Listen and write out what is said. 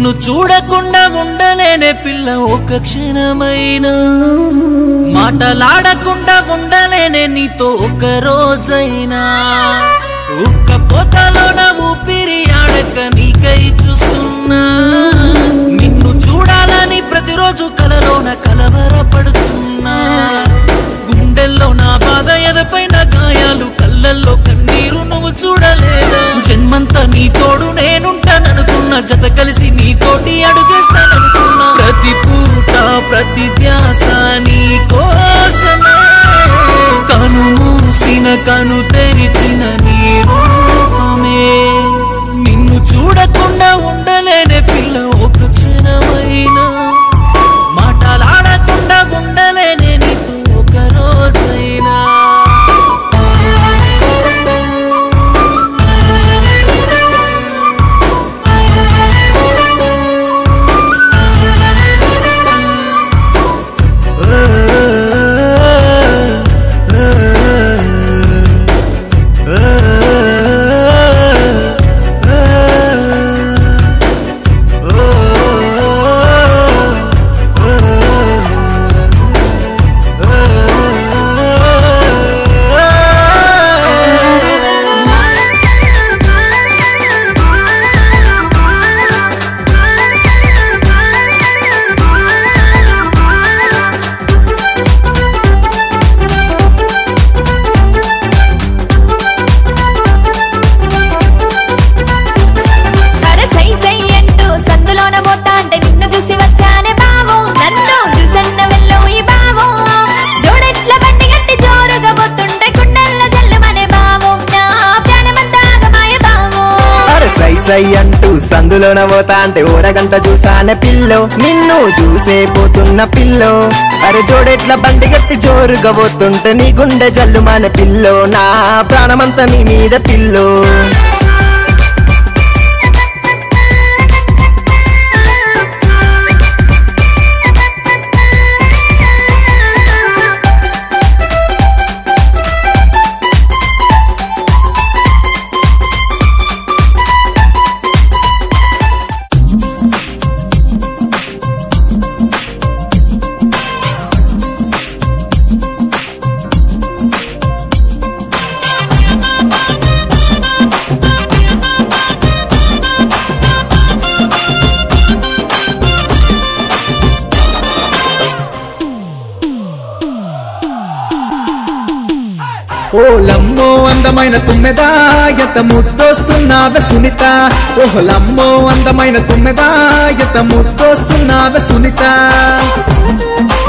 నిన్ను చూడకుండా ఉండలేనే పిల్ల ఒక క్షణమైనా మాటలాడకుండా ఉండలేనే నీతో ఒక రోజైనా ఉక్క పోతలోన ఊపిరి ఆడక నీకై చూస్తున్నా నిన్ను చూడాలని ప్రతిరోజు కలలోన కలవరపడుతున్నా గుండెల్లో నా బాధ ఎదపైన గాయాలు కళ్ళల్లో కన్నీరు నువ్వు చూడలేదా జన్మంతా నీ తోడు నేనుంటాననుకున్న జత కలిసి నీతోటి అడుగేస్తాననుకున్నా ప్రతి పూట ప్రతి ధ్యాస నీ కోసమే కను మూసిన కను తెరిచిన నీ రూపమే నిన్ను చూడకుండా ఉండలేనే పిల్ల ఒక క్షణమైనా మాటలాడకుండా ఉండలేనే నీతో ఒక రోజైనా అరే సై సై అంటూ సందులోన పోతా అంటే నిన్ను చూసి వచ్చానే బావో నన్ను చూసన్న వెళ్ళవు ఈ బావో జోడెట్ల బండి గట్టి జోరుగా పోతుంటే కుండల్ల జల్లుమనే బావో నా ప్రాణమంతా ఆగమాయ బావో అరే సై సై అంటూ సందులోన పోతా అంటే ఊరగంట చూసానే పిల్లో నిన్ను చూసే పోతున్న పిల్లో అరే జోడెట్ల బండి గట్టి జోరుగా పోతుంటే నీ గుండె జల్లు మన పిల్లో నా ప్రాణమంతా నీ మీద పిల్లో ఓలమ్మో అందమైన తుమ్మెదా ఎంత ముద్దొస్తున్నావే సునీత ఓహలమ్మో అందమైన తుమ్మెదా ఎంత ముద్దొస్తున్నావే సునీత